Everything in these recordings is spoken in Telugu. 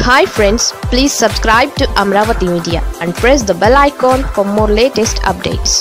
hi friends please subscribe to Amaravati media and press the bell icon for more latest updates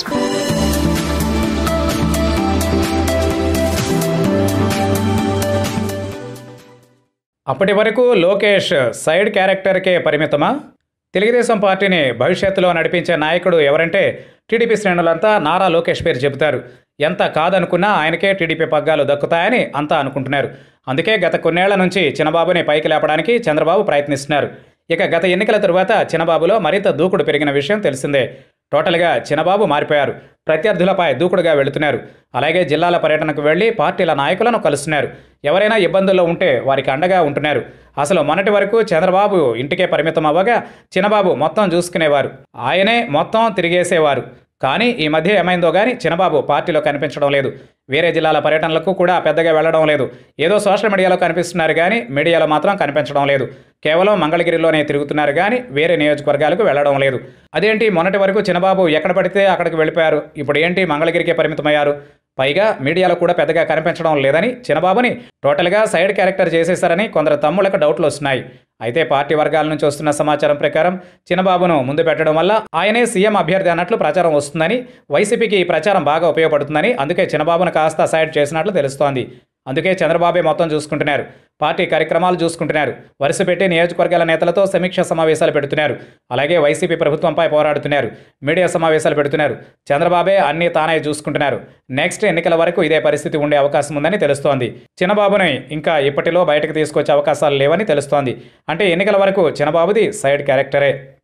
అప్పటి వరకు లోకేష్ సైడ్ క్యారెక్టర్కే పరిమితమా తెలుగుదేశం పార్టీని భవిష్యత్తులో నడిపించే నాయకుడు ఎవరంటే టీడీపీ శ్రేణులంతా నారా లోకేష్ పేరు చెబుతారు ఎంత కాదనుకున్నా ఆయనకే టీడీపీ పగ్గాలు దక్కుతాయని అంతా అనుకుంటున్నారు అందుకే గత కొన్నేళ్ల నుంచి చిన్నబాబుని పైకి లేపడానికి చంద్రబాబు ప్రయత్నిస్తున్నారు ఇక గత ఎన్నికల తరువాత చిన్నబాబులో మరింత దూకుడు పెరిగిన విషయం తెలిసిందే టోటల్గా చిన్నబాబు మారిపోయారు ప్రత్యర్థులపై దూకుడుగా వెళుతున్నారు అలాగే జిల్లాల పర్యటనకు వెళ్లి పార్టీల నాయకులను కలుస్తున్నారు ఎవరైనా ఇబ్బందుల్లో ఉంటే వారికి అండగా ఉంటున్నారు అసలు మొన్నటి వరకు చంద్రబాబు ఇంటికే పరిమితం అవ్వగా చిన్నబాబు మొత్తం చూసుకునేవారు ఆయనే మొత్తం తిరిగేసేవారు కానీ ఈ మధ్య ఏమైందో కానీ చిన్నబాబు పార్టీలో కనిపించడం లేదు వేరే జిల్లాల పర్యటనలకు కూడా పెద్దగా వెళ్ళడం లేదు ఏదో సోషల్ మీడియాలో కనిపిస్తున్నారు కానీ మీడియాలో మాత్రం కనిపించడం లేదు కేవలం మంగళగిరిలోనే తిరుగుతున్నారు కానీ వేరే నియోజకవర్గాలకు వెళ్ళడం లేదు అదేంటి మొన్నటి వరకు చిన్నబాబు ఎక్కడ పడితే అక్కడికి వెళ్ళిపోయారు ఇప్పుడు ఏంటి మంగళగిరికే పరిమితమయ్యారు పైగా మీడియాలో కూడా పెద్దగా కనిపించడం లేదని చిన్నబాబుని టోటల్గా సైడ్ క్యారెక్టర్ చేసేశారని కొందరు తమ్ముళ్లకు డౌట్లు వస్తున్నాయి అయితే పార్టీ వర్గాల నుంచి వస్తున్న సమాచారం ప్రకారం చిన్నబాబును ముందు పెట్టడం వల్ల ఆయనే సీఎం అభ్యర్థి అన్నట్లు ప్రచారం వస్తుందని వైసీపీకి ఈ ప్రచారం బాగా ఉపయోగపడుతుందని అందుకే చిన్నబాబును కాస్త సైడ్ చేసినట్లు తెలుస్తోంది అందుకే చంద్రబాబే మొత్తం చూసుకుంటున్నారు పార్టీ కార్యక్రమాలు చూసుకుంటున్నారు వరుస పెట్టి నియోజకవర్గాల నేతలతో సమీక్ష సమావేశాలు పెడుతున్నారు అలాగే వైసీపీ ప్రభుత్వంపై పోరాడుతున్నారు మీడియా సమావేశాలు పెడుతున్నారు చంద్రబాబే అన్ని తానే చూసుకుంటున్నారు నెక్స్ట్ ఎన్నికల వరకు ఇదే పరిస్థితి ఉండే అవకాశం ఉందని తెలుస్తోంది చిన్నబాబుని ఇంకా ఇప్పటిలో బయటకు తీసుకొచ్చే అవకాశాలు లేవని తెలుస్తోంది అంటే ఎన్నికల వరకు చిన్నబాబుది సైడ్ క్యారెక్టరే